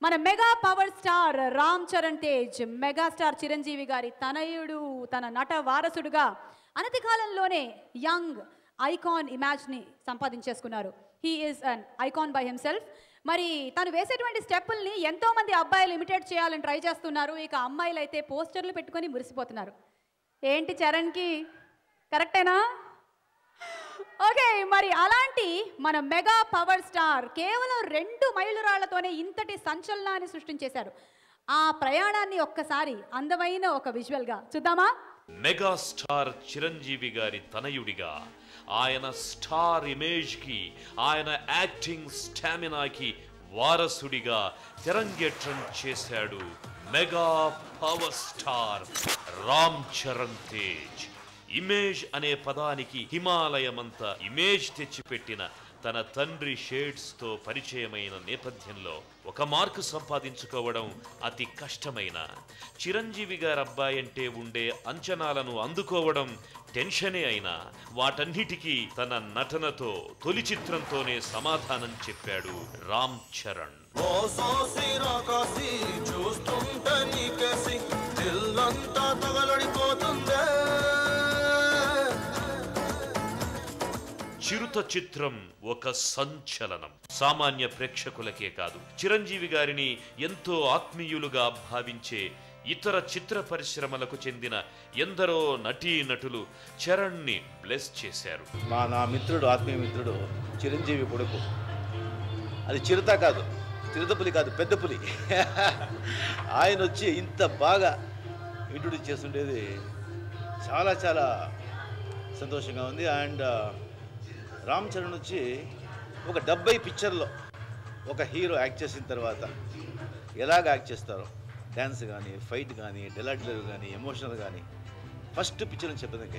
మన mega power star Ram Charan Tej mega star Chiranjeevi గారి తనయుడు తన నట వారసుడుగా అనతి కాలంలోనే యంగ్ ఐకాన్ ఇమాజ్ని సంపాదించేసుకున్నారు he is an icon by himself మరి తను వేసేటువంటి స్టెప్పుల్ని ఎంతో మంది అబ్బాయిలు ఇమిటేట్ చేయాలని ట్రై చేస్తున్నారు ఇక అమ్మాయిలు అయితే పోస్టర్లు పెట్టుకొని మురిసిపోతున్నారు ఏంటి చరణ్కి కరెక్టేనా ఓకే మరి అలాంటి మన మెగా పవర్ స్టార్ కేవలం రెండు మైలురాళ్లతోనే ఇంతటి సంచలనాన్ని సృష్టించేశారు ఆ ప్రయాణాన్ని ఒక్కసారి అందమైన ఒక విజువల్గా చూద్దామా మెగాస్టార్ చిరంజీవి గారి తనయుడిగా ఆయన స్టార్ ఇమేజ్ కి ఆయన యాక్టింగ్ స్టామినాకి వారసుడిగా తెరంగేట్రం చేశాడు mega power star Ram Charan Tej image అనే పదానికి హిమాలయమంత ఇమేజ్ తెచ్చిపెట్టిన తన తండ్రి షేడ్స్ తో పరిచయమైన నేపథ్యంలో ఒక మార్కు సంపాదించుకోవడం అతి కష్టమైన చిరంజీవి గారి అబ్బాయి అంటే ఉండే అంచనాలను అందుకోవడం టెన్షనే అయినా వాటన్నిటికీ తన నటనతో తొలి చిత్రంతోనే సమాధానం చెప్పాడు రామ్ చరణ్ ఓ సోసి రాకాసి చూస్తుంటే నీకేసి దిల్లంతా తగలడిపోతుందే చిరుత చిత్రం ఒక సంచలనం సామాన్య ప్రేక్షకులకే కాదు చిరంజీవి గారిని ఎంతో ఆత్మీయులుగా భావించే ఇతర చిత్ర పరిశ్రమలకు చెందిన ఎందరో నటీ నటులు చరణ్ని బ్లెస్ చేశారు మా నా మిత్రుడు ఆత్మీయ మిత్రుడు చిరంజీవి కొడుకు అది చిరుత కాదు చిరుత పులి కాదు పెద్ద పులి ఆయన వచ్చి ఇంత బాగా ఇంట్రొడ్యూస్ చేస్తుండేది చాలా చాలా సంతోషంగా ఉంది అండ్ రామ్ చరణ్ వచ్చి ఒక డెబ్బై పిక్చర్లో ఒక హీరో యాక్ట్ చేసిన తర్వాత ఎలాగ యాక్ట్ చేస్తారో డ్యాన్స్ కానీ ఫైట్ కానీ డెలాటిలర్ కానీ ఎమోషనల్ కానీ ఫస్ట్ పిక్చర్ అని చెప్పడానికి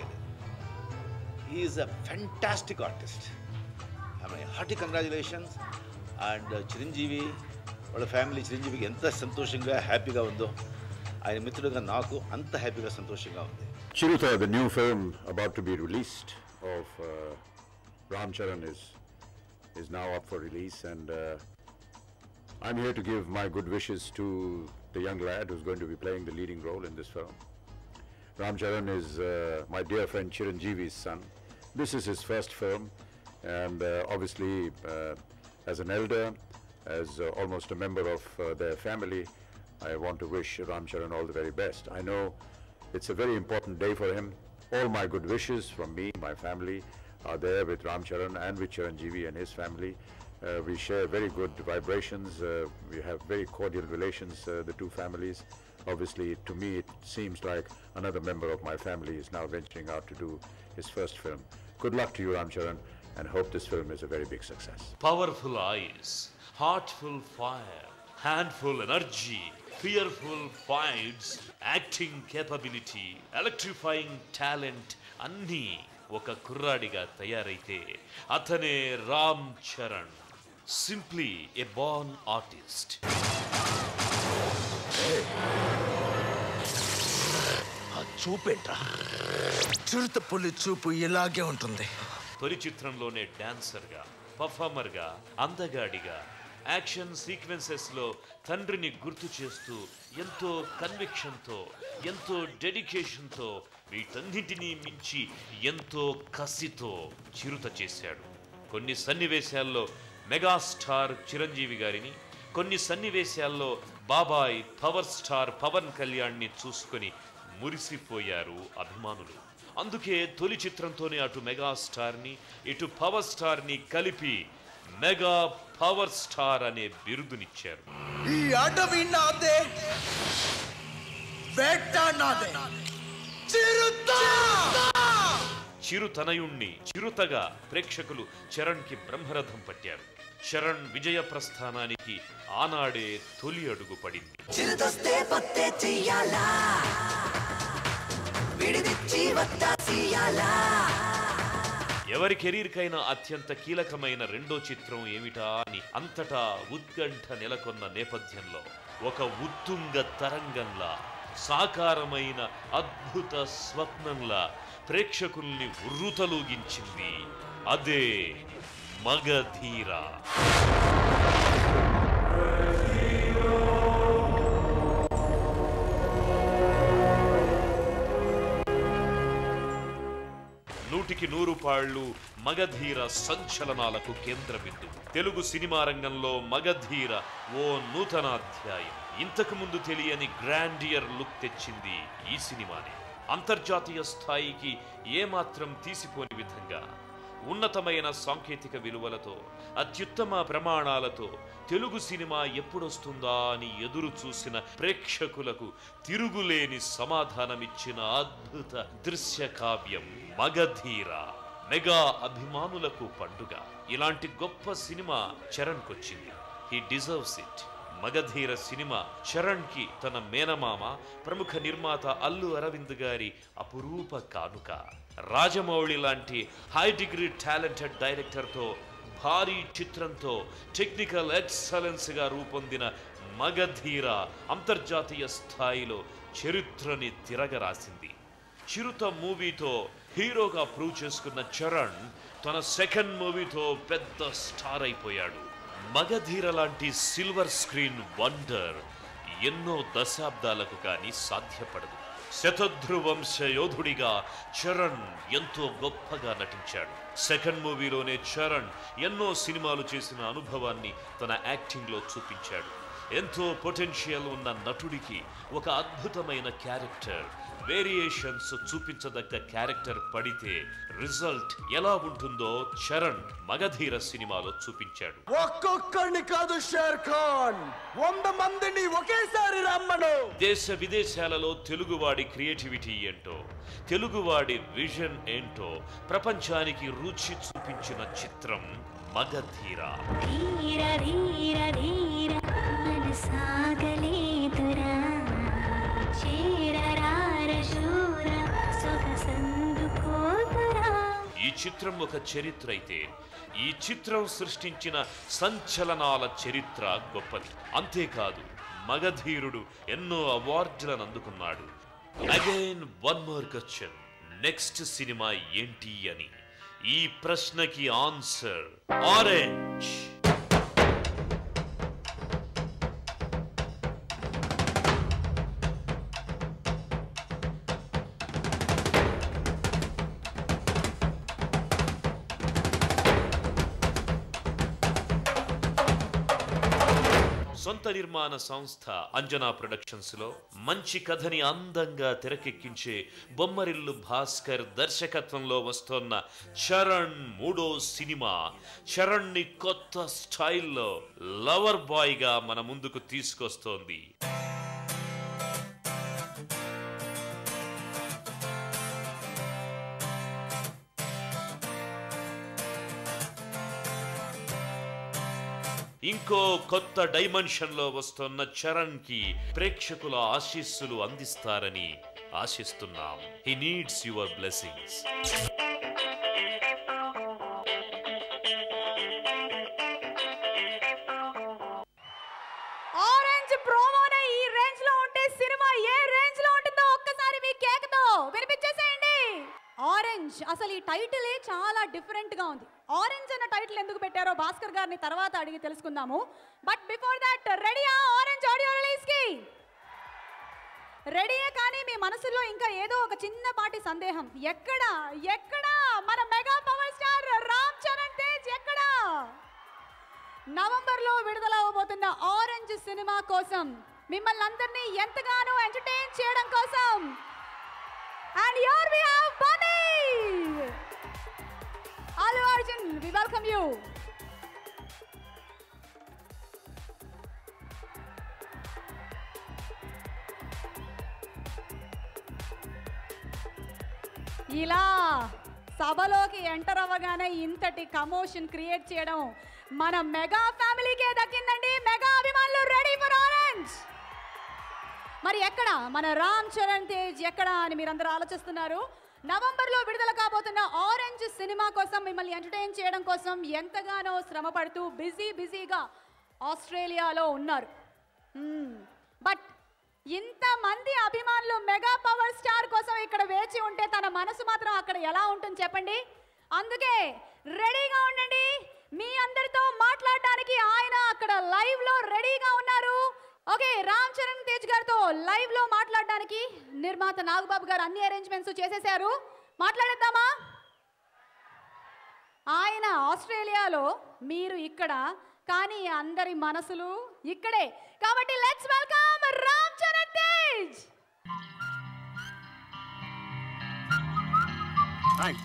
ఈజ్ అ ఫెంటాస్టిక్ ఆర్టిస్ట్ ఆమె హార్టీ కంగ్రాచులేషన్స్ అండ్ చిరంజీవి వాళ్ళ ఫ్యామిలీ చిరంజీవికి ఎంత సంతోషంగా హ్యాపీగా ఉందో ఆయన మిత్రుడుగా నాకు అంత హ్యాపీగా సంతోషంగా ఉంది Chiruta, the new film about to be released of uh, Ram Charan is is now up for release, and uh, I'm here to give my good wishes to the young lad who's going to be playing the leading role in this film. Ram Charan is uh, my dear friend Chiranjeevi's son. This is his first film, and uh, obviously, uh, as an elder, as uh, almost a member of uh, their family, I want to wish Ram Charan all the very best. I know it's a very important day for him. All my good wishes from me, my family, are there with Ram Charan and with Chiranjeevi and his family. Uh, we share very good vibrations. Uh, we have very cordial relations, uh, the two families. Obviously, to me, it seems like another member of my family is now venturing out to do his first film. Good luck to you, Ram Charan, and hope this film is a very big success. Powerful eyes heartful fire handful energy fearful fights acting capability electrifying talent అన్నీ ఒక కుర్రాడిగా తయారైతే అతనే Ram Charan simply a born artist ఆ చూపేంట్రా చిరుత పులి చూపు ఇలాగే ఉంటుంది తొలి చిత్రంలోనే డాన్సర్గా పర్ఫార్మర్గా అందగాడిగా యాక్షన్ సీక్వెన్సెస్లో తండ్రిని గుర్తు చేస్తూ ఎంతో కన్విక్షన్తో ఎంతో డెడికేషన్తో వీటన్నిటినీ మించి ఎంతో కసితో చిరుత చేశాడు కొన్ని సన్నివేశాల్లో మెగాస్టార్ చిరంజీవి గారిని కొన్ని సన్నివేశాల్లో బాబాయ్ పవర్ స్టార్ పవన్ కళ్యాణ్ని చూసుకొని మురిసిపోయారు అభిమానులు అందుకే తొలి చిత్రంతోనే అటు మెగాస్టార్ని ఇటు పవర్ స్టార్ని కలిపి మెగా పవర్ స్టార్ అనే బిరుదునిచ్చారు ఈ అడవి నాదే వేట నాదే చిరుత చిరుతనయుణ్ణి చిరుతగా ప్రేక్షకులు చరణ్కి బ్రహ్మరథం పట్టారు చరణ్ విజయ ప్రస్థానానికి ఆనాడే తొలి అడుగు పడింది చిరుదొస్తే పొత్తే చెయ్యాలా విడిదిచ్చి వత్తాసియాలా ఎవరి కెరీర్కైనా అత్యంత కీలకమైన రెండో చిత్రం ఏమిటా అని అంతటా ఉత్కంఠ నెలకొన్న నేపథ్యంలో ఒక ఉత్తుంగ తరంగంలా సాకారమైన అద్భుత స్వప్నంలా ప్రేక్షకుల్ని ఉర్రుతలూగించింది అదే మగధీర హీరో నూటికి నూరు పాళ్ళు మగధీర సంచలనాలకు కేంద్ర బిందువు తెలుగు సినిమా రంగంలో మగధీర ఓ నూతనాధ్యాయం ఇంతకు ముందు తెలియని గ్రాండియర్ లుక్ తెచ్చింది ఈ సినిమానే అంతర్జాతీయ స్థాయికి ఏమాత్రం తీసిపోని విధంగా ఉన్నతమైన సాంకేతిక విలువలతో అత్యుత్తమ ప్రమాణాలతో తెలుగు సినిమా ఎప్పుడొస్తుందా అని ఎదురు చూసిన ప్రేక్షకులకు తిరుగులేని సమాధానమిచ్చిన అద్భుత దృశ్య కావ్యం మగధీర మెగా అభిమానులకు పండుగ ఇలాంటి గొప్ప సినిమా చరణ్కొచ్చింది he deserves it Magadheera cinema Charan కి తన మేనమామ ప్రముఖ నిర్మాత అల్లు అరవింద్ గారి అపురూప కానుక రాజమౌళి లాంటి హై డిగ్రీ టాలెంటెడ్ డైరెక్టర్తో భారీ చిత్రంతో టెక్నికల్ ఎక్సలెన్స్ గా రూపొందిన మగధీర అంతర్జాతీయ స్థాయిలో చరిత్రని తిరగరాసింది చిరుత మూవీతో హీరోగా ప్రూవ్ చేసుకున్న చరణ్ తన సెకండ్ మూవీతో పెద్ద స్టార్ అయిపోయాడు మగధీర లాంటి సిల్వర్ స్క్రీన్ వండర్ ఎన్నో దశాబ్దాలకు కానీ సాధ్యపడదు శతధ్రువంశ యోధుడిగా చరణ్ ఎంతో గొప్పగా నటించాడు సెకండ్ మూవీలోనే చరణ్ ఎన్నో సినిమాలు చేసిన అనుభవాన్ని తన యాక్టింగ్లో చూపించాడు ఎంతో పొటెన్షియల్ ఉన్న నటుడికి ఒక అద్భుతమైన క్యారెక్టర్ వేరియేషన్స్ చూపించదగ్గ క్యారెక్టర్ పడితే రిజల్ట్ ఎలా ఉంటుందో చరణ్ మగధీర సినిమాలో చూపించాడు ఒక్కొక్కడిని కాదు షేర్ ఖాన్ వంద మందిని ఒకేసారి రమ్మను దేశ విదేశాలలో తెలుగువాడి క్రియేటివిటీ ఏంటో తెలుగువాడి విజన్ ఏంటో ప్రపంచానికి రుచి చూపించిన చిత్రం మగధీర ధీర ధీర ధీర మనసాగలేదురా చేరరార శూర సొగసందుకోదురా ఈ చిత్రం ఒక చరిత్ర అయితే ఈ చిత్రం సృష్టించిన సంచలనాల చరిత్ర గొప్పది అంతేకాదు మగధీరుడు ఎన్నో అవార్డులను అందుకున్నాడు again one more question next cinema ఏంటి అని ఈ ప్రశ్నకి ఆన్సర్ ఆరెంజ్ సొంత నిర్మాణ సంస్థ అంజనా ప్రొడక్షన్స్ లో మంచి కథని అందంగా తెరకెక్కించే బొమ్మరిల్లు భాస్కర్ దర్శకత్వంలో వస్తోన్న చరణ్ మూడో సినిమా చరణ్ ని కొత్త స్టైల్లో లవర్ బాయ్ గా మన ముందుకు తీసుకొస్తోంది ఇంకో కొత్త డైమెన్షన్ లో వస్తున్న చరణ్ కి ప్రేక్షకుల ఆశీస్సులు అందిస్తారని ఆశిస్తున్నాం he needs your blessings Orange ప్రోమోనే ఈ రేంజ్ లో ఉంటే సినిమా ఏ రేంజ్ లో ఉంటుందో ఒక్కసారి మీ కేకతో వినిపించేసేయండి ఆరెంజ్ అసలు ఈ టైటిలే చాలా డిఫరెంట్ గా ఉంది ఆరెంజ్ అన్న టైటిల్ ఎందుకు పెట్టారో భాస్కర్ గారిని తర్వాత అడిగి తెలుసుకుందాము బట్ బిఫోర్ దట్ రెడీయా ఆరెంజ్ ఆడియో రిలీజ్ కి రెడీయే కానీ మీ మనసులో ఇంకా ఏదో ఒక చిన్నపాటి సందేహం ఎక్కడ ఎక్కడ మన mega power star Ram Charan Tej ఎక్కడ నవంబర్ లో విడుదల అవబోతున్న ఆరెంజ్ సినిమా కోసం మిమ్మల్ని అందరినీ ఎంతగానో ఎంటర్టైన్ చేయడం కోసం and here we have Bunny Allu Arjun we welcome you ఇలా సభలోకి ఎంటర్ అవ్వగానే ఇంతటి కమోషన్ క్రియేట్ చేయడం మన మెగా ఫ్యామిలీకే దక్కిందండి మెగా అభిమానులు రెడీ ఫర్ ఆరెంజ్ మరి ఎక్కడ మన రామ్ చరణ్ తేజ్ ఎక్కడ అని మీరందరూ ఆలోచిస్తున్నారు నవంబర్లో విడుదల కాబోతున్న ఆరెంజ్ సినిమా కోసం మిమ్మల్ని ఎంటర్టైన్ చేయడం కోసం ఎంతగానో శ్రమ పడుతూ బిజీ బిజీగా ఆస్ట్రేలియాలో ఉన్నారు బట్ ఇంతమంది అభిమానులు మెగా పవర్ స్టార్ కోసం ఇక్కడ వేచి ఉంటే తన మనసు మాత్రం అక్కడ ఎలా ఉంటుంది చెప్పండి అందుకే రెడీగా ఉండండి మీ అందరితో మాట్లాడడానికి ఆయన అక్కడ లైవ్ లో రెడీగా ఉన్నారు ఓకే రామ్ చరణ్ తేజ్ గారితో లైవ్ లో మాట్లాడడానికి నిర్మాత నాగబాబు గారు అన్ని అరేంజ్మెంట్స్ చేసేసారు మాట్లాడేద్దామా ఆయన ఆస్ట్రేలియాలో మీరు ఇక్కడ కానీ అందరి మనసులు ఇక్కడే కాబట్టి let's welcome Ram Charan Tej hi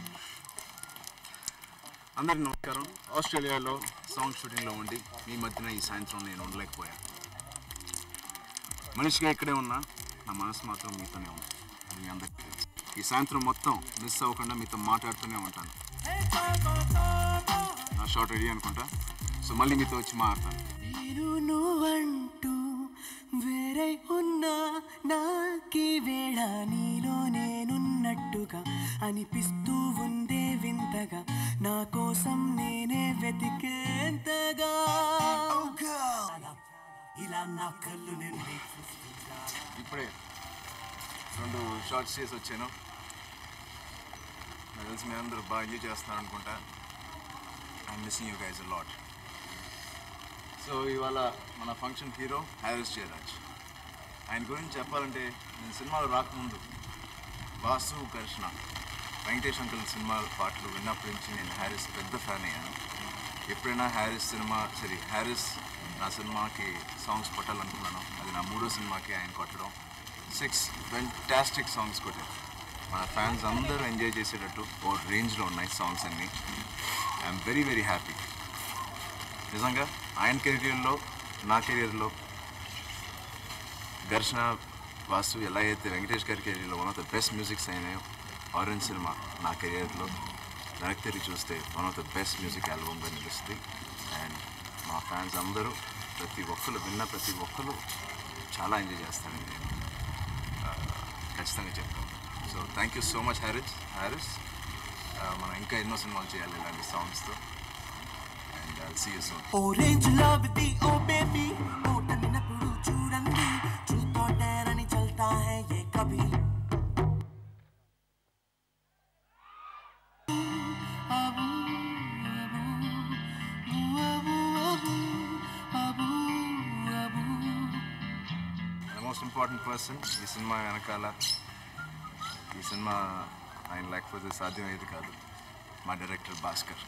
అందరికి నమస్కారం ఆస్ట్రేలియాలో సాంగ్ షూటింగ్లో ఉండి మీ మధ్యన ఈ సాయంత్రం నేను ఉండలేకపోయాను మనిషిగా ఇక్కడే ఉన్నా నా మనసు మాత్రం మీతోనే ఉంది అది మీ అందరికీ తెలుసు ఈ సాయంత్రం మొత్తం మిస్ అవ్వకుండా మీతో మాట్లాడుతూనే ఉంటాను నా షార్ట్ రెడీ అనుకుంటా సో మళ్ళీ మీతో వచ్చి మాట్లాడతాను నేను నువ్వంటూ వేరే ఉన్నా నాకీ వేళ నీలో నేనున్నట్టుగా అనిపిస్తూ ఉందే వింతగా నా కోసం నేనే వెతికేంతగా ఇలా నా కళ్ళు నిండి ఇప్పుడే రెండు షార్ట్స్ చేసి వచ్చాను నాకు తెలిసి మీ అందరూ బాగా ఎంజాయ్ చేస్తున్నారు అనుకుంటా I'm missing you guys lot so ఇవాళ మన ఫంక్షన్ హీరో హ్యారిస్ జయరాజ్ ఆయన గురించి చెప్పాలంటే నేను సినిమాలో రాకముందు వాసు ఘర్షణ వెంకటేష్ అంకుల్ సినిమా పాటలు విన్నప్పటి నుంచి నేను హ్యారిస్ పెద్ద ఫ్యాన్ అయ్యాను ఎప్పుడైనా హ్యారిస్ సినిమా సరే హ్యారిస్ నా సినిమాకి సాంగ్స్ కొట్టాలనుకున్నాను అది నా మూడో సినిమాకి ఆయన కొట్టడం సిక్స్ ఫెంటాస్టిక్ సాంగ్స్ కొట్టారు మన ఫ్యాన్స్ అందరూ ఎంజాయ్ చేసేటట్టు ఓ రేంజ్లో ఉన్నాయి సాంగ్స్ అన్నీ ఐఎమ్ వెరీ వెరీ హ్యాపీ నిజంగా ఆయన కెరీర్లో నా కెరీర్లో ఘర్షణ వాసు ఎలా అయితే వెంకటేష్ గారి కెరీర్లో one of the best musics అయినాయో ఆరెంజ్ సినిమా నా కెరియర్లో వెనక్కి తిరిగి చూస్తే one of the best music ఆల్బమ్గా నిలుస్తుంది అండ్ మా ఫ్యాన్స్ అందరూ ప్రతి ఒక్కరు విన్న ప్రతి ఒక్కరు చాలా ఎంజాయ్ చేస్తానని నేను ఆ, ఖచ్చితంగా చెప్తాను so thank you so much Harris Harris మనం ఇంకా ఎన్నో సినిమాలు చేయాలి ఇలాంటి సాంగ్స్తో and see you soon Orange love the oh baby oh తన్నినప్పుడు చూడండి చూతో టేరని చల్తా హై ఏ కభీ అబూ అబూ అబూ అబూ అబూ ద మోస్ట్ ఇంపార్టెంట్ పర్సన్ ఈ సినిమా వెనకాల ఈ సినిమా ఆయన లేకపోతే సాధ్యమయ్యేది కాదు మా డైరెక్టర్ భాస్కర్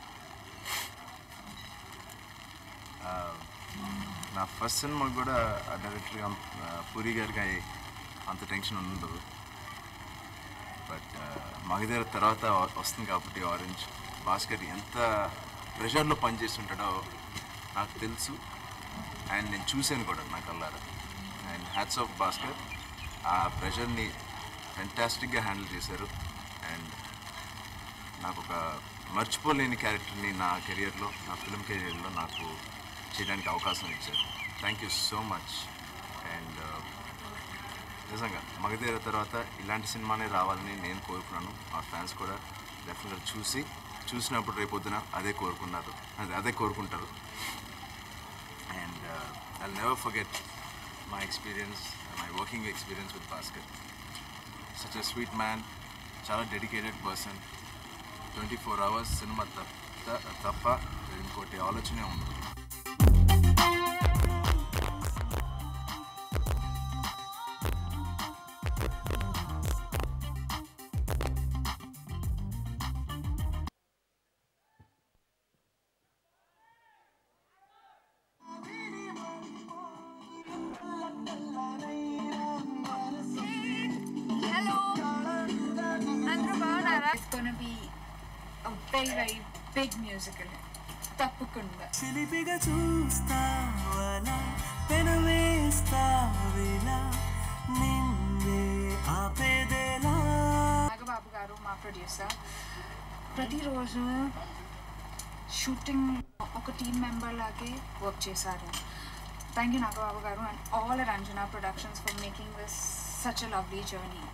ఆ, నా ఫస్ట్ సినిమా కూడా ఆ డైరెక్టర్ పూరి గారికి అంత టెన్షన్ ఉండదు బట్ మగధీర తర్వాత వస్తుంది కాబట్టి ఆరెంజ్ భాస్కర్ ఎంత ప్రెషర్లో పనిచేస్తుంటాడో నాకు తెలుసు అండ్ నేను చూశాను కూడా నా కల్లారా అండ్ హ్యాట్స్ ఆఫ్ భాస్కర్ ఆ ప్రెషర్ని ఫెంటాస్టిక్గా హ్యాండిల్ చేశారు అండ్ నాకు ఒక మర్చిపోలేని క్యారెక్టర్ని నా కెరియర్లో నా ఫిల్మ్ కెరియర్లో నాకు చేయడానికి అవకాశం ఇచ్చారు thank you so much and నిజంగా మగధీర తర్వాత ఇలాంటి సినిమానే రావాలని నేను కోరుకున్నాను మా ఫ్యాన్స్ కూడా డెఫినెట్గా చూసి చూసినప్పుడు రేపొద్దున అదే కోరుకున్నారు అదే అదే కోరుకుంటారు and I never forget my experience my working experience with Bhaskar such a sweet man చాలా dedicated person twenty four hours cinema తప్ప తప్ప ఇంకోటి ఆలోచనే ఉండదు Hello. అందరూ బాగున్నారా It's gonna be a very very big musical. తప్పకుండా చిలిపిగా చూస్తావలా పెనవేస్తావిలా నిన్నే ఆపేదేలా నాగబాబు గారు మా ప్రొడ్యూసర్ ప్రతిరోజు షూటింగ్ ఒక టీమ్ మెంబర్ లాగే వర్క్ చేశారు థ్యాంక్ యూ నాగబాబు గారు and all Ranjana productions for making this such a lovely journey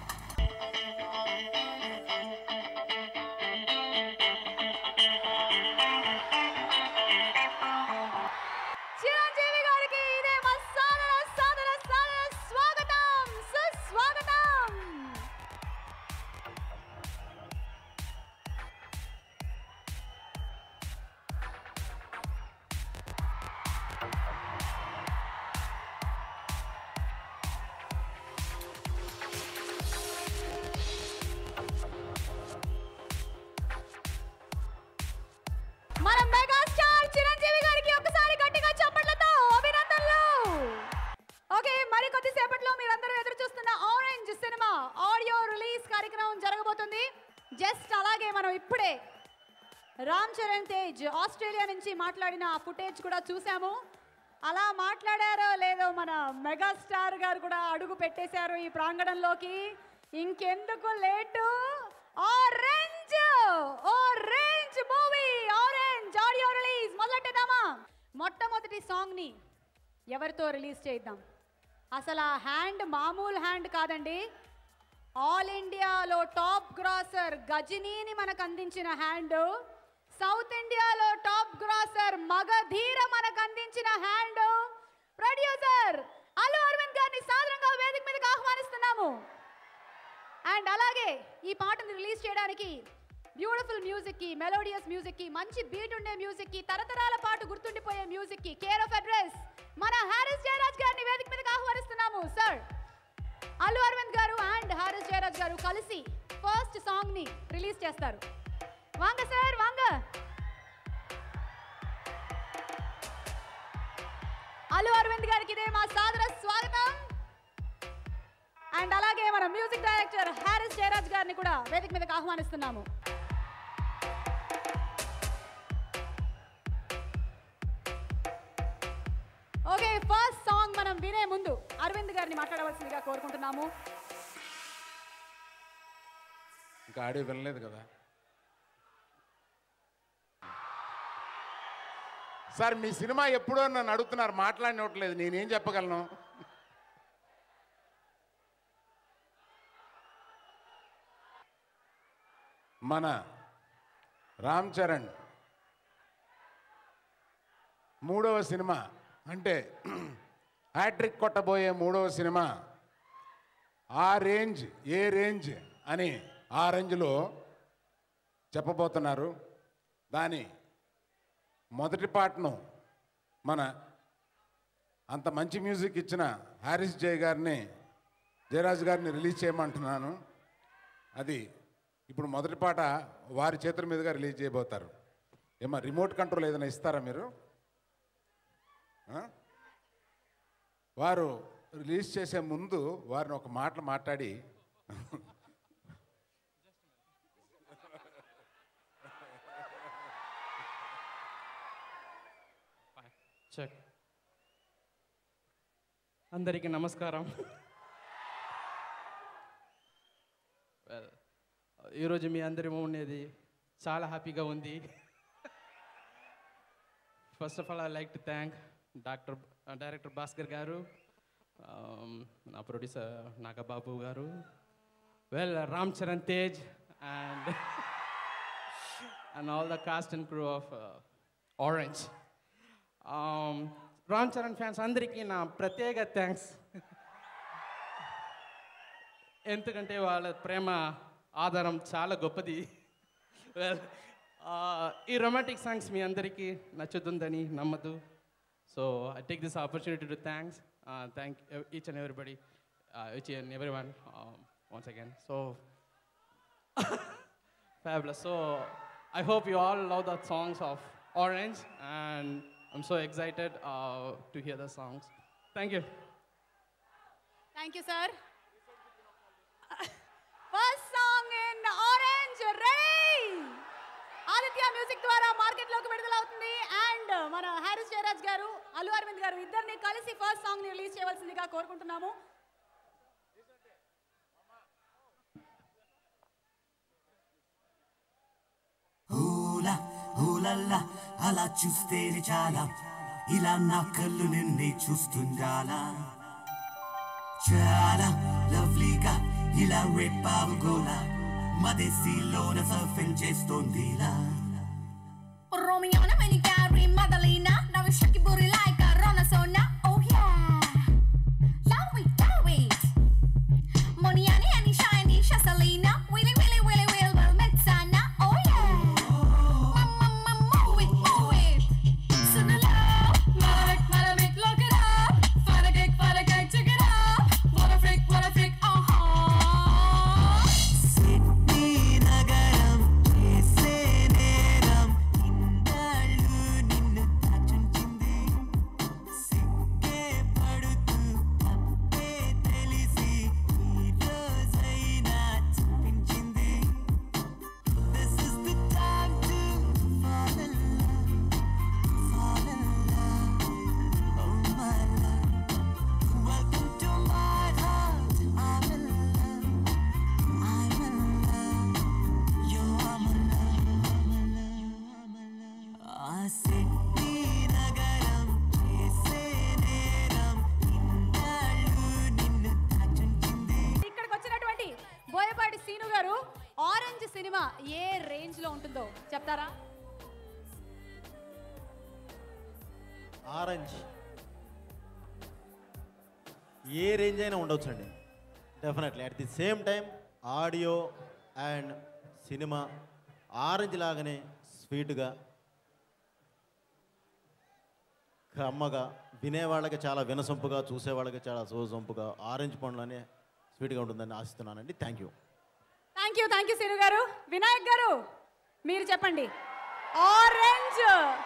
Chiranjeevi గారికి ఇదే మా సాదర సాదర సాదర స్వాగతం సుస్వాగతం ఆడియో రిలీజ్ కార్యక్రమం జరగబోతుంది జస్ట్ అలాగే మనం ఇప్పుడే రామ్ చరణ్ తేజ్ ఆస్ట్రేలియా నుంచి మాట్లాడిన ఆ ఫుటేజ్ కూడా చూసాము అలా మాట్లాడారో లేదో మన మెగాస్టార్ గారు కూడా అడుగు పెట్టేశారు ఈ ప్రాంగణంలోకి ఇంకెందుకు late orange orange movie orange audio release మొదలెట్టేద్దామా మొట్టమొదటి సాంగ్ ని ఎవరితో రిలీజ్ చేద్దాం అసలు ఆ హ్యాండ్ మామూలు హ్యాండ్ కాదండి ఆల్ ఇండియాలో టాప్ గ్రాసర్ గజనీని మనకు అందించిన హ్యాండ్ సౌత్ ఇండియాలో టాప్ గ్రాసర్ మగధీర మనకు అందించిన హ్యాండ్ ప్రొడ్యూసర్ అల్లు అరవింద్ గారిని సాధారణంగా వేదిక మీదకి ఆహ్వానిస్తున్నాము అండ్ అలాగే ఈ పాటను రిలీజ్ చేయడానికి బ్యూటిఫుల్ మ్యూజిక్ కి మెలోడియస్ మ్యూజిక్ కి మంచి బీట్ ఉండే మ్యూజిక్ కి తరతరాల పాటు గుర్తుండిపోయే మ్యూజిక్ కి కేర్ ఆఫ్ అడ్రస్ మన హారిస్ జయరాజ్ గారిని వేదిక మీదకి ఆహ్వానిస్తున్నాము సార్ అల్లు అరవింద్ గారు అండ్ హారిస్ జయరాజ్ గారు కలిసి ఫస్ట్ సాంగ్ ని రిలీజ్ చేస్తారు వాంగ సార్ వాంగ అల్లు అరవింద్ గారికి ఇదే మా సాదర స్వాగతం అండ్ అలాగే మన మ్యూజిక్ డైరెక్టర్ హారిస్ జయరాజ్ గారిని కూడా వేదిక మీదకి ఆహ్వానిస్తున్నాము ఓకే ఫస్ట్ సాంగ్ మనం వినే ముందు అరవింద్ గారిని మాట్లాడవలసిందిగా కోరుకుంటున్నాము ఇంకా ఆడియో వినలేదు కదా సార్ మీ సినిమా ఎప్పుడో నన్ను అడుగుతున్నారు మాట్లాడినట్లేదు నేనేం చెప్పగలను మన రామ్ చరణ్ మూడవ సినిమా అంటే హ్యాట్రిక్ కొట్టబోయే మూడవ సినిమా ఆ రేంజ్ ఏ రేంజ్ అని ఆ రేంజ్లో చెప్పబోతున్నారు దాని మొదటి పాటను మన అంత మంచి మ్యూజిక్ ఇచ్చిన హారిస్ జయ్ గారిని జయరాజ్ గారిని రిలీజ్ చేయమంటున్నాను అది ఇప్పుడు మొదటి పాట వారి చేతుల మీదుగా రిలీజ్ చేయబోతారు ఏమా రిమోట్ కంట్రోల్ ఏదైనా ఇస్తారా మీరు ఆ? వారు రిలీజ్ చేసే ముందు వారిని ఒక మాటలు మాట్లాడి చెక్ అందరికీ నమస్కారం వెల్ ఈరోజు మీ అందరి ఉండేది చాలా హ్యాపీగా ఉంది first of all I like to thank doctor director Bhaskar గారు um, నా ప్రొడ్యూసర్ నాగబాబు గారు well Ram Charan Tej and and all the cast and crew of orange Ram Charan fans అందరికీ నా ప్రత్యేక థ్యాంక్స్ ఎందుకంటే వాళ్ళ ప్రేమ ఆధారం చాలా గొప్పది వెల్ ఈ రొమాంటిక్ సాంగ్స్ మీ అందరికీ నచ్చుతుందని నమ్మదు so I take this opportunity to thanks thank each and everybody each and every one once again so fabulous. So I hope you all love the songs of Orange, and I'm so excited uh, to hear the songs. Thank you. Thank you sir first song in orange ready Aditya music ద్వారా market లోకి విడుదల అవుతుంది and మన హారిస్ జయరాజ్ గారు అల్లు అరవింద్ గారు ఇద్దరిని కలిసి first song ని రిలీజ్ చేయవలసిందిగా కోరుకుంటున్నాము హూలా హూలల్లా అలా చూస్తేనే చాలా ఇలా నా కళ్ళు నిన్నే చూస్తుండాలా చాలా లవ్లీగా ఇలా రేపావు గోలా మదేశీలోన సర్ఫింగ్ చేస్తోందిలా Romiona when you carry Madalena. Now you shake your booty like a Ronasona. Oh yeah. Love it, love it. Moniani and shiny Shasalina. Willy, willy, willy, will, well, Metsana. Oh yeah. Mama, mama, move it, move it. Sunula. Malavik, Malavik, look it up. Find a cake, find a cake, check it up. What a freak, what a freak, uh-huh. Sydney నగరం చేసే నేరం ఇన్నాళ్ళు నిన్ను orange cinema ఏ range లో ఉంటుందో చెప్తారా orange ఏ range అయినా ఉండొచ్చండి definitely at the same time audio and cinema orange లాగానే స్వీట్గా కమ్మగా వినేవాళ్ళకి చాలా వినసొంపుగా చూసేవాళ్ళకి చాలా సోసొంపుగా ఆరెంజ్ పండ్లనే స్వీట్గా ఉంటుందని ఆశిస్తున్నానండి thank you thank you thank you Chiru గారు వినాయక్ గారు మీరు చెప్పండి ఆరెంజ్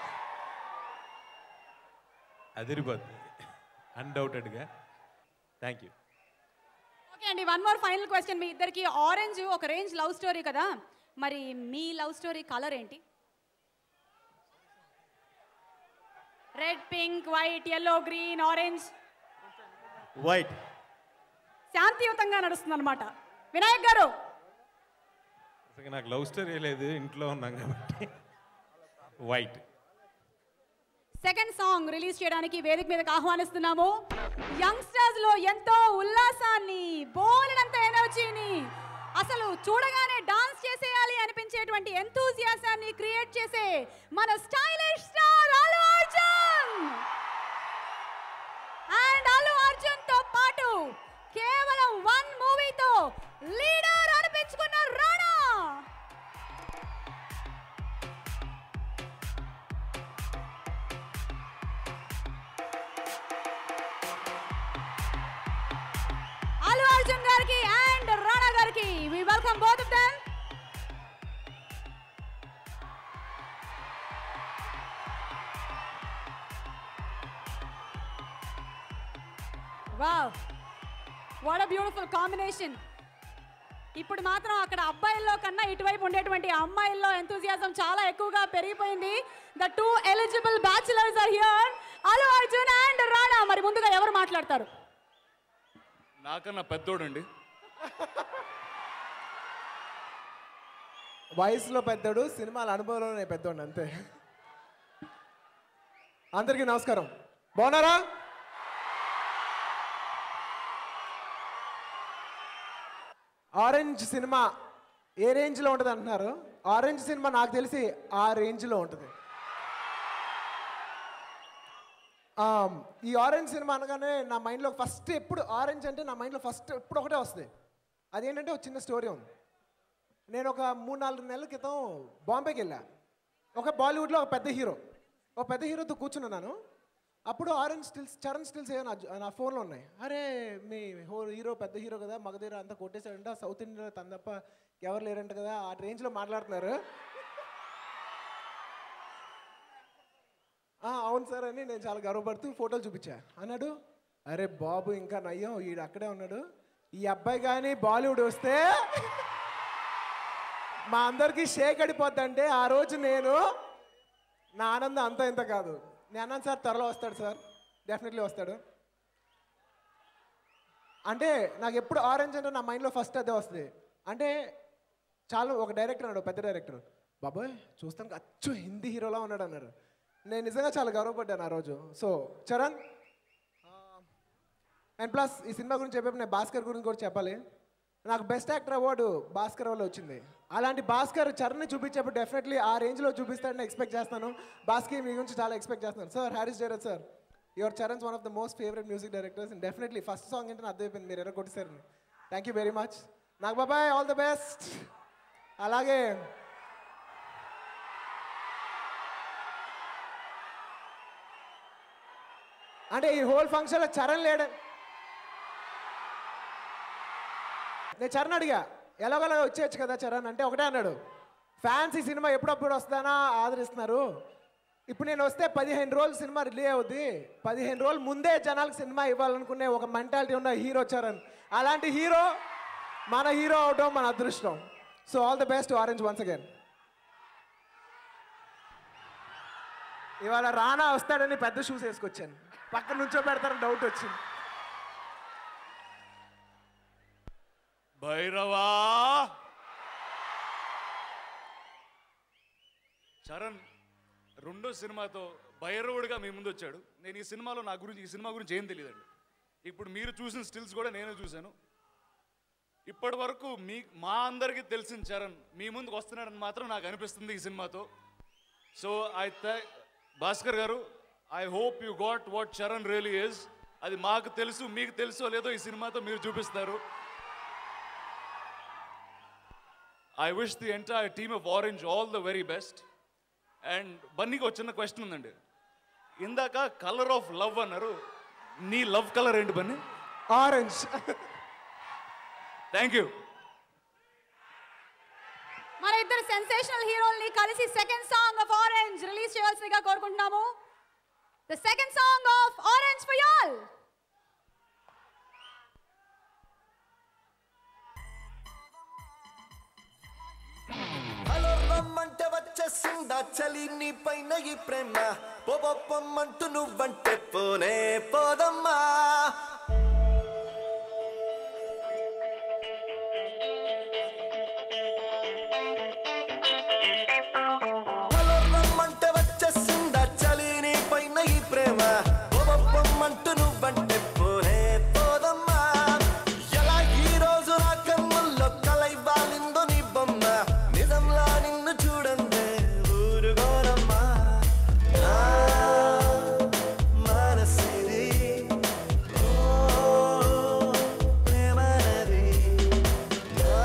అదిరిపోతుంది అన్డౌటెడ్గా థ్యాంక్ యూ ఓకే అండి వన్ మోర్ ఫైనల్ క్వశ్చన్ మీ ఇద్దరికి ఆరెంజ్ ఒక రేంజ్ లవ్ స్టోరీ కదా మరి మీ లవ్ స్టోరీ కలర్ ఏంటి red pink white yellow green orange white శాంతియుతంగా నడుస్తుంది అనమాట వినాయక్ గారు అసలు నాకు లవ్ స్టోరీ లేదు ఇంట్లో ఉన్నాం కాబట్టి వైట్ సెకండ్ సాంగ్ రిలీజ్ చేయడానికి వేదిక మీదకి ఆహ్వానిస్తున్నాము యంగ్స్టర్స్ లో ఎంతో ఉల్లాసాన్ని బోలెడంత ఎనర్జీని అసలు చూడగానే డాన్స్ చేసేయాలి అనిపించేటువంటి ఎంతూజియాసాన్ని క్రియేట్ చేసే మన stylish star Allu Arjun and Allu Arjun తో పాటు కేవలం వన్ మూవీతో లీడర్ అనిపించుకున్న రాణా అల్లు అర్జున్ గారికి అండ్ రాణా గారికి we welcome both of them wow what a beautiful combination ఇప్పుడు మాత్రం అక్కడ అబ్బాయిల్లో కన్నా ఇటువైపు ఉండేటువంటి అమ్మాయిల్లో ఎంతూజియాజం చాలా ఎక్కువగా పెరిగిపోయింది the two eligible bachelors are here Allu Arjun and Rana మరి ముందుగా ఎవరు మాట్లాడతారు నాకన్నా పెద్దోడండి వయసులో పెద్దోడు సినిమాల అనుభవంలోనే పెద్దోడు అంతే అందరికీ నమస్కారం బాగున్నారా ఆరెంజ్ సినిమా ఏ రేంజ్లో ఉంటుంది అంటున్నారు ఆరెంజ్ సినిమా నాకు తెలిసి ఆ రేంజ్లో ఉంటుంది ఆ, ఈ ఆరెంజ్ సినిమా అనగానే నా మైండ్లో ఫస్ట్ ఎప్పుడు ఆరెంజ్ అంటే నా మైండ్లో ఫస్ట్ ఎప్పుడు ఒకటే వస్తుంది అదేంటంటే ఒక చిన్న స్టోరీ ఉంది నేను ఒక మూడు నాలుగు నెలల క్రితం బాంబేకి వెళ్ళా ఒక బాలీవుడ్లో ఒక పెద్ద హీరో ఒక పెద్ద హీరోతో కూర్చున్నాను అప్పుడు ఆరెంజ్ స్టిల్స్ చరణ్ స్టిల్స్ ఏ నా జ- నా ఫోన్లో ఉన్నాయి అరే మీ హో హీరో పెద్ద హీరో కదా మగధీర అంతా కొట్టేశాడంట సౌత్ ఇండియాలో తన తప్ప ఎవరు లేరంట కదా ఆ రేంజ్లో మాట్లాడుతున్నారు "ఆ, అవును సార్ అని నేను చాలా గర్వపడుతూ ఫోటోలు చూపించా అన్నాడు అరే బాబు ఇంకా నయ్యం ఈడు అక్కడే ఉన్నాడు ఈ అబ్బాయి కానీ బాలీవుడ్ వస్తే మా అందరికీ షేక్ అడిపోద్దంటే ఆ రోజు నేను నా ఆనందం అంత ఇంత కాదు నేను అన్నాను సార్ త్వరలో వస్తాడు సార్ డెఫినెట్లీ వస్తాడు అంటే నాకు ఎప్పుడు ఆరెంజ్ అంటే నా మైండ్లో ఫస్ట్ అదే వస్తుంది అంటే చాలా ఒక డైరెక్టర్ అన్నాడు పెద్ద డైరెక్టర్ బాబాయ్ చూస్తానికి అచ్చు హిందీ హీరోలా ఉన్నాడు అన్నారు నేను నిజంగా చాలా గర్వపడ్డాను ఆ రోజు సో చరణ్ అండ్ ప్లస్ ఈ సినిమా గురించి చెప్పేప్పుడు నేను భాస్కర్ గురించి కూడా చెప్పాలి నాకు బెస్ట్ యాక్టర్ అవార్డు భాస్కర్ వల్ల వచ్చింది అలాంటి భాస్కర్ చరణ్ని చూపించేప్పుడు డెఫినెట్లీ ఆ రేంజ్లో చూపిస్తాడని ఎక్స్పెక్ట్ చేస్తాను భాస్కర్ మీ గురించి చాలా ఎక్స్పెక్ట్ చేస్తున్నాను sir Harris direct sir your Charan's one of the most favourite music directors and definitely first song అంటే అర్థమైపోయింది మీరు ఎర్ర కొట్టేశారని థ్యాంక్ యూ వెరీ మచ్ నాకు బాబాయ్ ఆల్ ద బెస్ట్ అలాగే అంటే ఈ హోల్ ఫంక్షన్లో చరణ్ లేడు నేను చరణ్ అడిగా ఎలాగోలాగా వచ్చేయచ్చు కదా చరణ్ అంటే ఒకటే అన్నాడు ఫ్యాన్స్ ఈ సినిమా ఎప్పుడప్పుడు వస్తానా ఆదరిస్తున్నారు ఇప్పుడు నేను వస్తే పదిహేను రోజులు సినిమా రిలీజ్ అవుద్ది పదిహేను రోజులు ముందే జనాలకు సినిమా ఇవ్వాలనుకునే ఒక మెంటాలిటీ ఉన్న హీరో చరణ్ అలాంటి హీరో మన హీరో అవడం మన అదృష్టం so all the best orange once again ఇవాళ రానా వస్తాడని పెద్ద షూస్ వేసుకొచ్చాను పక్కన నుంచో పెడతారని డౌట్ వచ్చింది భైరవా చరణ్ రెండో సినిమాతో భైరవుడిగా మీ ముందు వచ్చాడు నేను ఈ సినిమాలో నా గురించి ఈ సినిమా గురించి ఏం తెలియదండి ఇప్పుడు మీరు చూసిన స్టిల్స్ కూడా నేనే చూశాను ఇప్పటి వరకు మీ మా అందరికీ తెలిసిన చరణ్ మీ ముందుకు వస్తున్నాడని మాత్రం నాకు అనిపిస్తుంది ఈ సినిమాతో సో ఐ భాస్కర్ గారు I hope you got what Charan really is అది మాకు తెలుసు మీకు తెలుసో లేదో ఈ సినిమాతో మీరు చూపిస్తారు I wish the entire team of orange all the very best and బన్నీకి ఒక చిన్న క్వశ్చన్ ఉందండి ఇందాక కలర్ ఆఫ్ లవ్ అన్నారు నీ లవ్ కలర్ ఏంటి బన్నీ ఆరెంజ్ థ్యాంక్ యూ మన ఇద్దరు సెన్సేషనల్ హీరోల్ని కలిసి second song of orange release చేయవలసిందిగా కోరుకుంటున్నాము the second song of orange for y'all hello రమ్మంటే వచ్చేసిందా చలి నీ పైన ఈ ప్రేమ పొమ్మంటూ నువ్వంటే పోనే పోదమ్మా హలో రమ్మంటే వచ్చేసిందా చలి నీ పైన ఈ ప్రేమ పొమ్మంటూ నువ్వంటే పోనే పోదమ్మా ఎలా ఈ రోజు నా కన్నుల్లో కలై వాలిందో నీ బొమ్మ నిజంలా నిన్ను చూడందే ఊరుగోరమ్మా నా మనసిది ఓ ప్రేమనది నా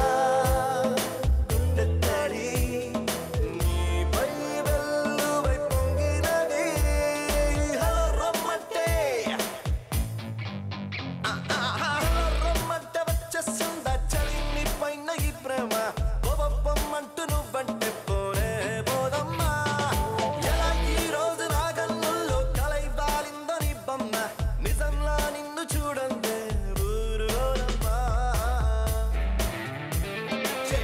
గుండె తడి నీపై వెల్లువై పొంగినది హలో రమ్మంటే రమ్మంటే వచ్చేసిందా చలి నీ పైన ఈ ప్రేమ పొమ్మంటూ నువ్వంటే పోనే పోదమ్మా ఎలా ఈ రోజు నా కన్నుల్లో కలై బాలిందో నీ బొమ్మ నిజంలా నిన్ను చూడందే ఊరుగోరమ్మా చె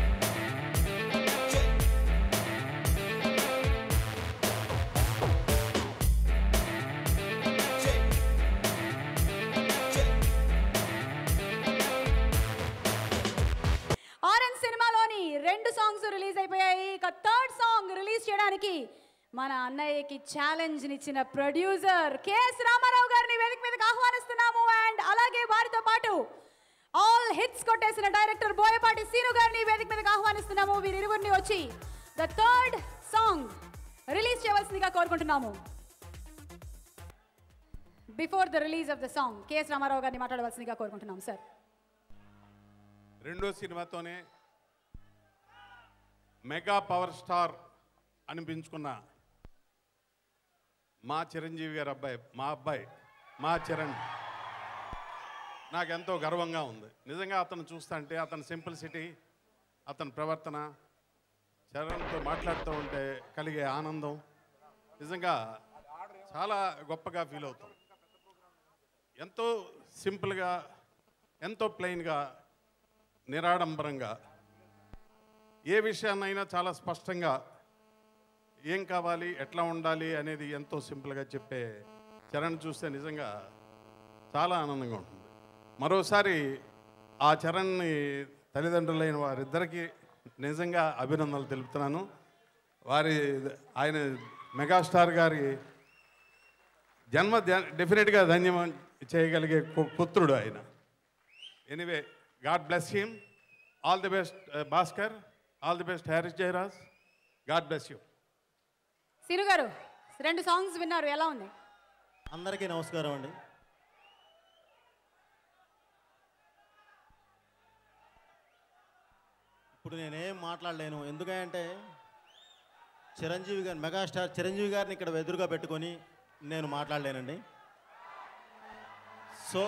చె ఆరెంజ్ సినిమాలోని రెండు సాంగ్స్ రిలీజ్ అయిపోయాయి ఇక థర్డ్ సాంగ్ రిలీజ్ చేయడానికి మన అన్నయ్యకి ఛాలెంజ్ ఇచ్చిన ప్రొడ్యూసర్ కెఎస్ రామారావు గారిని వేదిక మీదకి ఆహ్వానిస్తున్నాము అండ్ అలాగే వారితో పాటు ఆల్ హిట్స్ కొట్టేసిన డైరెక్టర్ బోయపాటి సీను గారిని వేదిక మీదకి ఆహ్వానిస్తున్నాము వీరిరువురిని వచ్చి ద థర్డ్ సాంగ్ రిలీజ్ చేయవలసిందిగా కోరుకుంటున్నాము before the release of the song KS Ramarao గారిని మాట్లాడవలసిందిగా కోరుకుంటున్నాం సార్ రెండో సినిమాతోనే మెగా పవర్ స్టార్ అనిపించుకున్న మా చిరంజీవి గారి అబ్బాయి మా అబ్బాయి మా చరణ్ నాకెంతో గర్వంగా ఉంది నిజంగా అతను చూస్తుంటే అతని సింప్లిసిటీ అతని ప్రవర్తన చరణ్తో మాట్లాడుతూ ఉంటే కలిగే ఆనందం నిజంగా చాలా గొప్పగా ఫీల్ అవుతాం ఎంతో సింపుల్గా ఎంతో ప్లెయిన్గా నిరాడంబరంగా ఏ విషయాన్నైనా చాలా స్పష్టంగా ఏం కావాలి ఎట్లా ఉండాలి అనేది ఎంతో సింపుల్గా చెప్పే చరణ్ చూస్తే నిజంగా చాలా ఆనందంగా ఉంటుంది మరోసారి ఆ చరణ్ని తల్లిదండ్రులైన వారిద్దరికీ నిజంగా అభినందనలు తెలుపుతున్నాను వారి ఆయన మెగాస్టార్ గారి జన్మ డెఫినెట్గా ధన్యం చేయగలిగే పు- పుత్రుడు ఆయన anyway God bless him all the best Bhaskar all the best Harris Jayaraj God bless you Seenu గారు రెండు సాంగ్స్ విన్నారు ఎలా ఉంది అందరికీ నమస్కారం అండి ఇప్పుడు నేనేం మాట్లాడలేను ఎందుకంటే చిరంజీవి గారి మెగాస్టార్ చిరంజీవి గారిని ఇక్కడ ఎదురుగా పెట్టుకొని నేను మాట్లాడలేనండి సో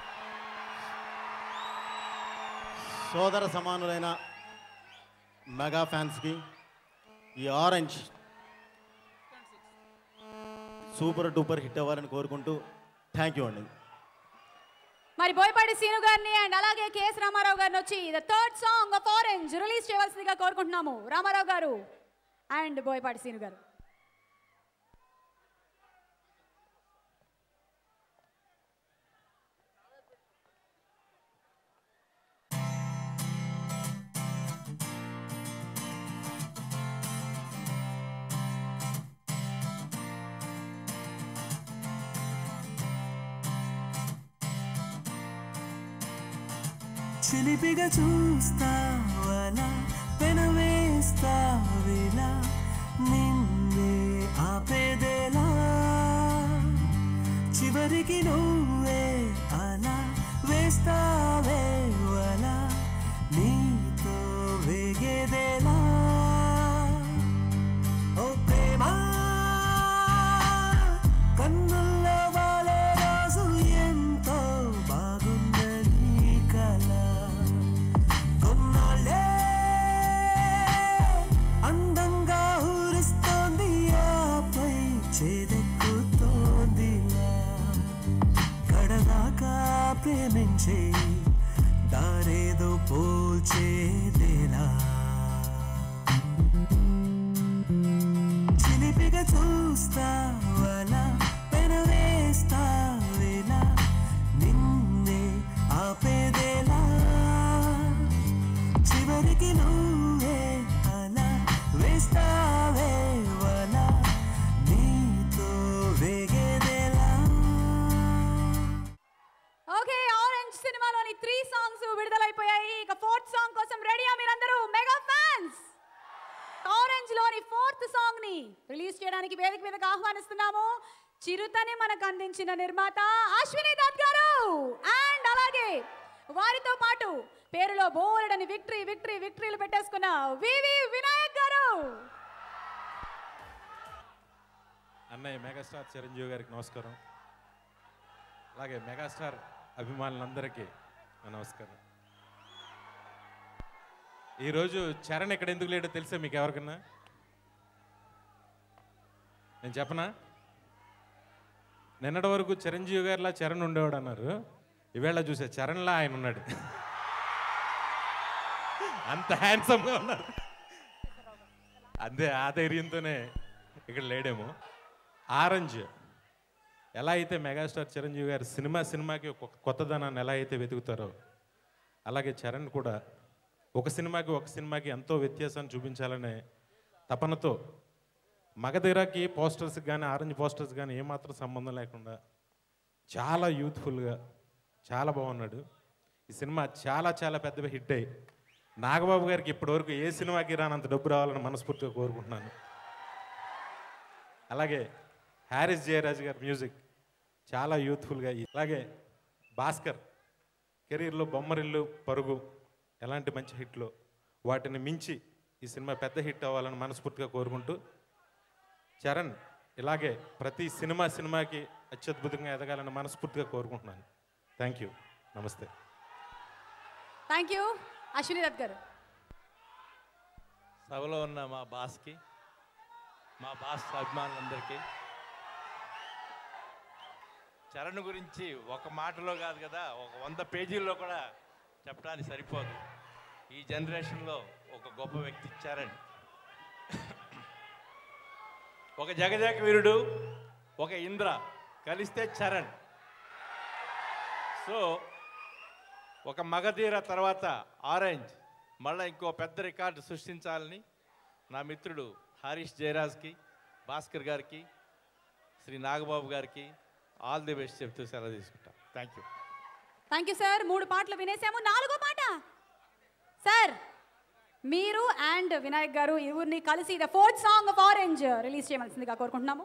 సోదర సమానులైన మెగా ఫ్యాన్స్కి ఈ ఆరెంజ్ సూపర్ డూపర్ హిట్ అవ్వాలని కోరుకుంటూ థ్యాంక్ యూ అండి మరి బోయపాటి సీను గారిని అండ్ అలాగే కేఎస్ రామారావు గారిని వచ్చి the third song of orange release చేయవలసిందిగా కోరుకుంటున్నాము రామారావు గారు అండ్ బోయపాటి సీను గారు చిలిపిగా చూస్తావలా పెనవేస్తావిలా నిన్నే ఆపేదేలా చివరికి నువ్వే అలా వేస్తావే వలా నీతో వేగేదేలా ఓ ప్రేమ కన్నుల్లో వాలే రోజు ఎంతో బాగుందని కల కొన్నాళ్ళే అందంగా ఊరిస్తోంది ఆపై చేదెక్కుతోందిలా కడదాకా ప్రేమించే దారేదో పోల్చేదేలా చిలిపిగా చూస్తావలా పెనవేస్తావేలా నిన్నే ఆపేదేలా చివరికి నువ్వే అలా వేస్తావే వలా నీతో వేగేదేలా ఓకే ఆరెంజ్ సినిమాలోని త్రీ సాంగ్స్ విడుదలైపోయాయి ఇక ఫోర్త్ సాంగ్ కోసం రెడీయా మీరందరూ మెగా ఫ్యాన్స్ ఆరెంజ్ లోని ఫోర్త్ సాంగ్ ని రిలీజ్ చేయడానికి వేదిక మీదకి ఆహ్వానిస్తున్నాము చిరుతని మనకు అందించిన నిర్మాత అశ్విని దత్ గారు అండ్ అలాగే వారితో పాటు పేరులో బోలెడని విక్టరీ విక్టరీ విక్టరీలు పెట్టేసుకున్న వివి వినాయక్ గారు అన్నయ్య మెగాస్టార్ చిరంజీవి గారికి నమస్కారం అలాగే మెగాస్టార్ అభిమానులందరికీ నా నమస్కారం ఈరోజు చరణ్ ఇక్కడ ఎందుకు లేడో తెలుసా మీకు ఎవరికన్నా నేను చెప్పనా నిన్నటి వరకు చిరంజీవి గారిలా చరణ్ ఉండేవాడు అన్నారు ఈవేళ చూసే చరణ్లా ఆయన ఉన్నాడు అంత హ్యాండ్సమ్గా ఉన్నాడు అంతే ఆ ధైర్యంతోనే ఇక్కడ లేడేమో ఆరెంజ్ ఎలా అయితే మెగాస్టార్ చిరంజీవి గారు సినిమా సినిమాకి ఒక కొత్తదనాన్ని ఎలా అయితే వెతుకుతారో అలాగే చరణ్ కూడా ఒక సినిమాకి ఒక సినిమాకి ఎంతో వ్యత్యాసాన్ని చూపించాలనే తపనతో మగధీరాకి పోస్టర్స్కి కానీ ఆరెంజ్ పోస్టర్స్ కానీ ఏమాత్రం సంబంధం లేకుండా చాలా యూత్ఫుల్గా చాలా బాగున్నాడు ఈ సినిమా చాలా చాలా పెద్ద హిట్ అయ్యి నాగబాబు గారికి ఇప్పటివరకు ఏ సినిమాకి రానంత డబ్బు రావాలని మనస్ఫూర్తిగా కోరుకుంటున్నాను అలాగే హ్యారిస్ జయరాజ్ గారి మ్యూజిక్ చాలా యూత్ఫుల్గా అలాగే భాస్కర్ కెరీర్లో బొమ్మరిల్లు పరుగు ఎలాంటి మంచి హిట్లు వాటిని మించి ఈ సినిమా పెద్ద హిట్ అవ్వాలని మనస్ఫూర్తిగా కోరుకుంటూ చరణ్ ఇలాగే ప్రతి సినిమా సినిమాకి అత్యద్భుతంగా ఎదగాలని మనస్ఫూర్తిగా కోరుకుంటున్నాను థ్యాంక్ యూ నమస్తే థ్యాంక్ యూ అశ్విని దత్ గారు సభలో ఉన్న మా బాస్కి మా బాస్ అభిమానులందరికీ చరణ్ గురించి ఒక మాటలో కాదు కదా ఒక వంద పేజీల్లో కూడా చెప్పడానికి సరిపోదు ఈ జనరేషన్లో ఒక గొప్ప వ్యక్తి చరణ్ ఒక జగజాక వీరుడు ఒక ఇంద్ర కలిస్తే చరణ్ సో ఒక మగధీర తర్వాత ఆరెంజ్ మళ్ళీ ఇంకో పెద్ద రికార్డు సృష్టించాలని నా మిత్రుడు హరీష్ జయరాజ్కి భాస్కర్ గారికి శ్రీ నాగబాబు గారికి ఆల్ ది బెస్ట్ చెప్తూ సెలవు తీసుకుంటాం thank you thank you sir మూడు పాటలు వినేసాము నాలుగో పాట సార్ మీరు అండ్ వినాయక్ గారు ఇరువురిని కలిసి the fourth song of orange release చేయవలసిందిగా కోరుకుంటున్నాము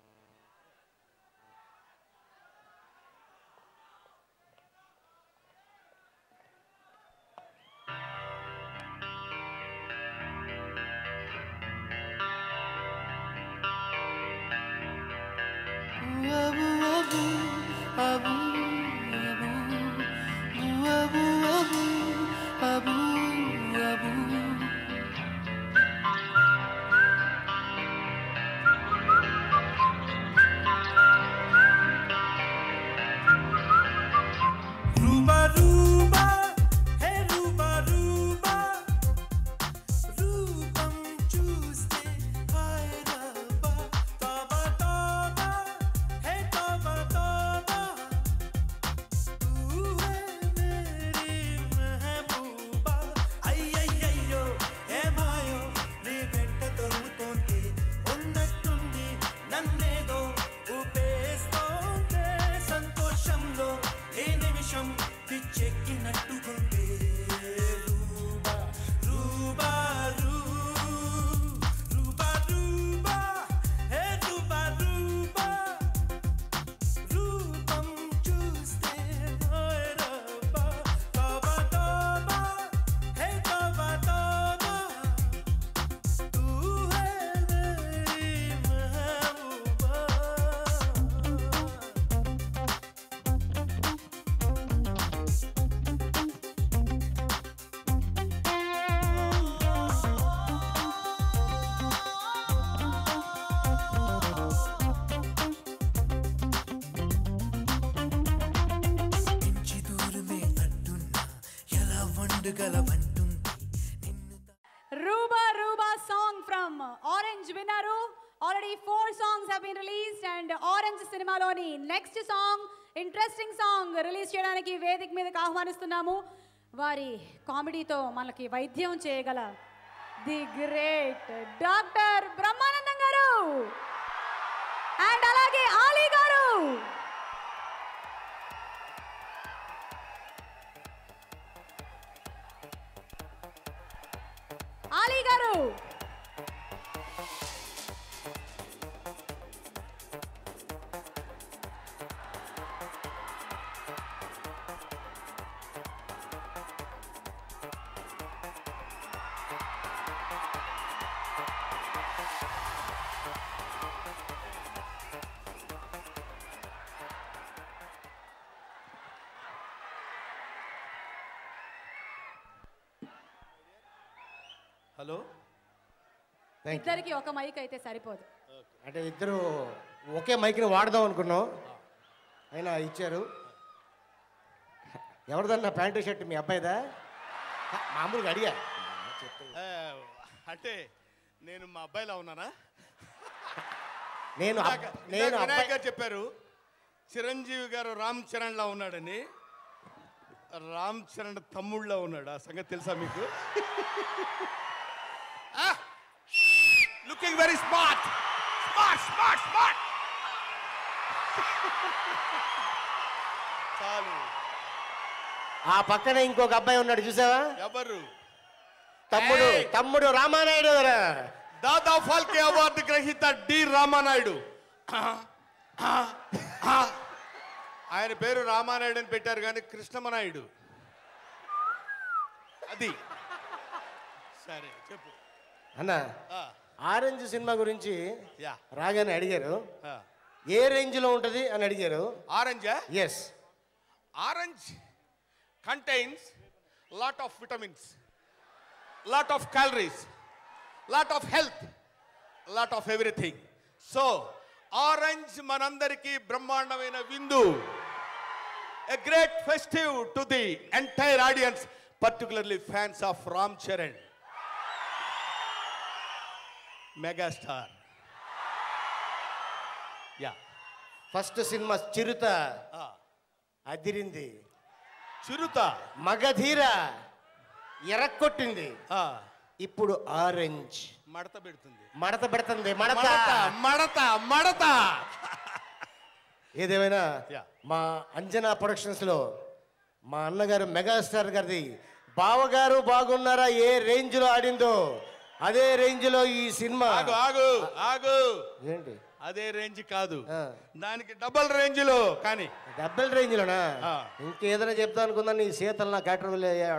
రూబా రూబా హే రూబా రూబా రూపం చూస్తే హాయ్ రబ్బా తోబా తోబా హే తోబా తోబా ఊహే మేరీ మెహబూబా అయ్యయ్యయ్యో ఏ మాయో నీ వెంట దొరుకుతోంది ఉన్నట్టుండి నన్నేదో ఊపేస్తోందే సంతోషంలో ఏ నిమిషం పిచ్చెక్కినట్టుకుంది అడగలవంటుంది Ruba Ruba song from Orange విన్నారు already four songs have been released and orange సినిమాలోని next song interesting song release చేయడానికి వేదిక మీదకి ఆహ్వానిస్తున్నాము వారి కామెడీతో మనకి వైద్యం చేయగల ది గ్రేట్ డాక్టర్ బ్రహ్మానందం గారు అండ్ అలాగే ఆలీ గారు ఆలీ గారు హలో ఇద్దరికి ఒక మైక్ అయితే సరిపోదు అంటే ఇద్దరు ఒకే మైక్ని వాడదాం అనుకున్నాం అయినా ఇచ్చారు ఎవరిదన్నా ప్యాంటు షర్ట్ మీ అబ్బాయిదా మామూలుగా అడిగా ఆ, అంటే నేను మా అబ్బాయిలా ఉన్నానా నేను అబ్- ఇందాక- నేను ఇందాక వినాయక్ అబ్బాయి గారు చెప్పారు చిరంజీవి గారు రామ్ చరణ్ లా ఉన్నాడని రామ్ చరణ్ తమ్ముళ్ళ ఉన్నాడు ఆ సంగతి తెలుసా మీకు looking very smart smart smart smart చాలు ఆ పక్కన ఇంకొక అబ్బాయి ఉన్నాడు చూసావా ఎవరు తమ్ముడు ఏయ్! తమ్ముడు రామానాయుడు గారా దాదా ఫాల్కే అవార్డు గ్రహీత డి రామానాయుడు ఆయన పేరు రామానాయుడు అని పెట్టారు కానీ కృష్ణమనాయుడు అది సరే చెప్పు అన్న ఆ, ఆరెంజ్ సినిమా గురించి యా రాగానే అడిగారు ఆ. ఏ రేంజ్లో ఉంటుంది అని అడిగారు ఆరెంజా yes orange contains lot of vitamins lot of calories lot of health lot of everything so orange మనందరికీ బ్రహ్మాండమైన విందు a great festive to the entire audience particularly fans of Ram Charan megastar యా ఫస్ట్ సినిమా చిరుత అదిరింది చిరుత మగధీర ఎరక్కొట్టింది ఇప్పుడు ఆరెంజ్ మడత పెడుతుంది మడత పెడుతుంది మడత మడత మడత మడత ఏదేమైనా మా అంజనా ప్రొడక్షన్స్ లో మా అన్నగారు మెగాస్టార్ గారిది బావగారు బాగున్నారా ఏ రేంజ్ లో ఆడిందో అదే రేంజ్ లో ఈ సినిమా ఆగు ఆగు ఆగు ఏంటి అదే రేంజ్ కాదు దానికి డబల్ రేంజ్ లో కానీ డబుల్ రేంజ్ లోనా ఇంకేదైనా చెప్తా అనుకుందా నీ సీతలు నా క్యాటర్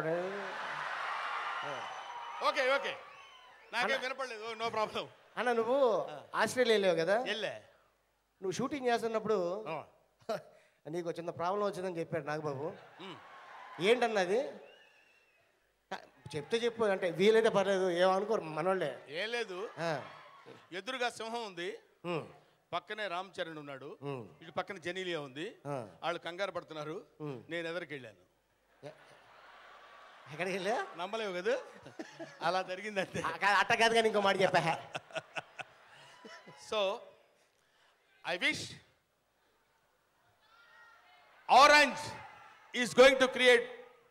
ఓకే ఓకే నాకేం వినపడలేదు నో ప్రాబ్లం అన్న నువ్వు ఆస్ట్రేలియా వెళ్ళావు కదా వెళ్ళే నువ్వు షూటింగ్ చేస్తున్నప్పుడు నీకు చిన్న ప్రాబ్లం వచ్చిందని చెప్పాడు నాగబాబు ఏంటన్నది చెప్తే చెప్పు అంటే వీలైతే పర్లేదు ఏమనుకోరు మనోళ్ళే ఏం లేదు ఆ, ఎదురుగా సింహం ఉంది ఉమ్, పక్కనే రామ్ చరణ్ ఉన్నాడు ఉమ్. ఇటు పక్కన జనీలియా ఉంది ఆ. వాళ్ళు కంగారు పడుతున్నారు ఉమ్. నేను ఎదరికి వెళ్ళాను ఎక్కడికి వెళ్ళా నమ్మలేవు కదా అలా జరిగిందంటే అట్ట కాదు కానీ ఇంకో మాట చెప్పా so I wish orange is going to create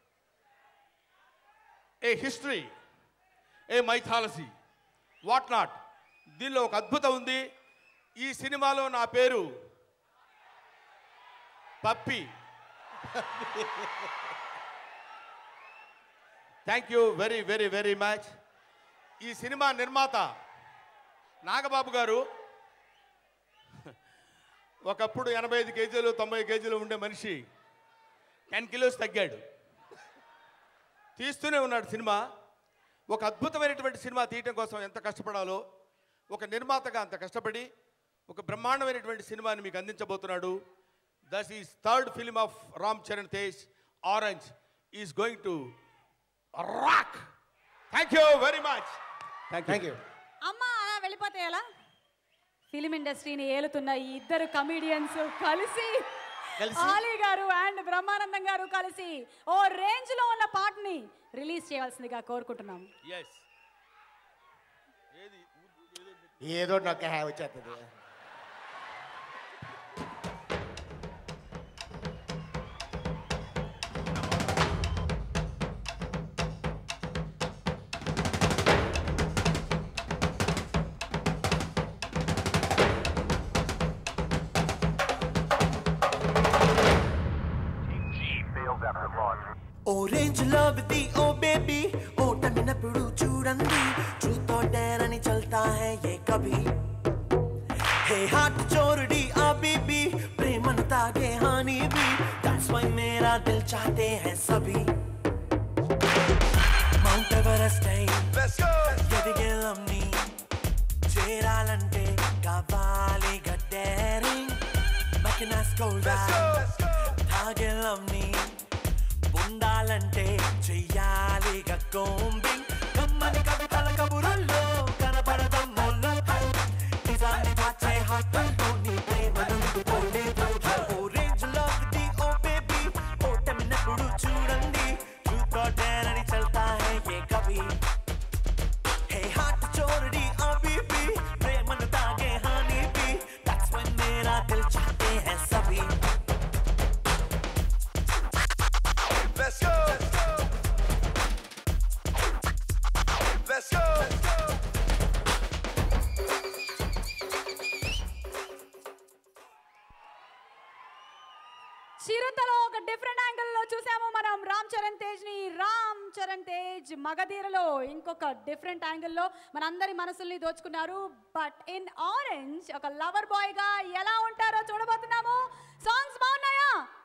a history a mythology what not దీనిలో ఒక అద్భుతం ఉంది ఈ సినిమాలో నా పేరు Pappi thank you very very very much ఈ సినిమా నిర్మాత నాగబాబు గారు ఒకప్పుడు ఎనభై ఐదు కేజీలు తొంభై కేజీలు ఉండే మనిషి టెన్ కిలోస్ తగ్గాడు తీస్తూనే ఉన్నాడు సినిమా ఒక అద్భుతమైనటువంటి సినిమా తీయటం కోసం ఎంత కష్టపడాలో ఒక నిర్మాతగా అంత కష్టపడి ఒక బ్రహ్మాండమైనటువంటి సినిమాని మీకు అందించబోతున్నాడు this is third film of Ram Charan Tej orange is going to rock thank you very much thank you అమ్మ అలా వెళ్ళిపోతే ఎలా ఫిలిం ఇండస్ట్రీని ఏలుతున్న ఈ ఇద్దరు కమీడియన్స్ కలిసి కలిసి ఆలీ గారు అండ్ బ్రహ్మానందం గారు కలిసి ఓ రేంజ్ లో ఉన్న పాటని రిలీజ్ చేయాల్సిందిగా కోరుకుంటున్నాం ఎస్ ఏదో నాకు హ్యా వచ్చేస్తుంది oh range love the oh baby ఓ టమినప్పుడు చూడండి ట్రూత్ और डेयर అని చల్తా है ये कभी हे हार्ट चोरडी आ बेबी प्रेमन तागे हानी भी that's why मेरा दिल चाहते हैं सभी మౌంట్ ఎవరెస్ట్ అయి ఎదిగేలమ్ని చేరాలంటే కావాలి గడ్డేరింగ్ మకినాస్ కోల్డా తాగేలమ్ని ఉండాలంటే చెయ్యాలి కోంబింగ్ కమ్మని కవితల కబురుల్లో కనపడదమ్మోల్లో నిజాన్ని దాచే హాటంతో నీ ప్రేమ నందుకోలేదు oh range love the oh baby ఓ టమినప్పుడు చూడండి ట్రూత్ और डेयर అని చల్తా है ये कभी हे हार्ट चोरडी आ बीबी प्रेमन तागे हानी भी that's when मेरा दिल चाहते हैं सभी Let's go. Let's go. చిరుతలో ఒక డిఫరెంట్ యాంగిల్ లో చూసాము మనం రామ్ చరణ్ తేజ్ ని రామ్ చరణ్ తేజ్ మగధీరలో ఇంకొక డిఫరెంట్ యాంగిల్ లో మనందరి మనసుల్ని దోచుకున్నారు బట్ ఇన్ ఆరెంజ్ ఒక లవర్ బాయ్ గా ఎలా ఉంటారో చూడబోతున్నాము సాంగ్స్ బాగున్నాయా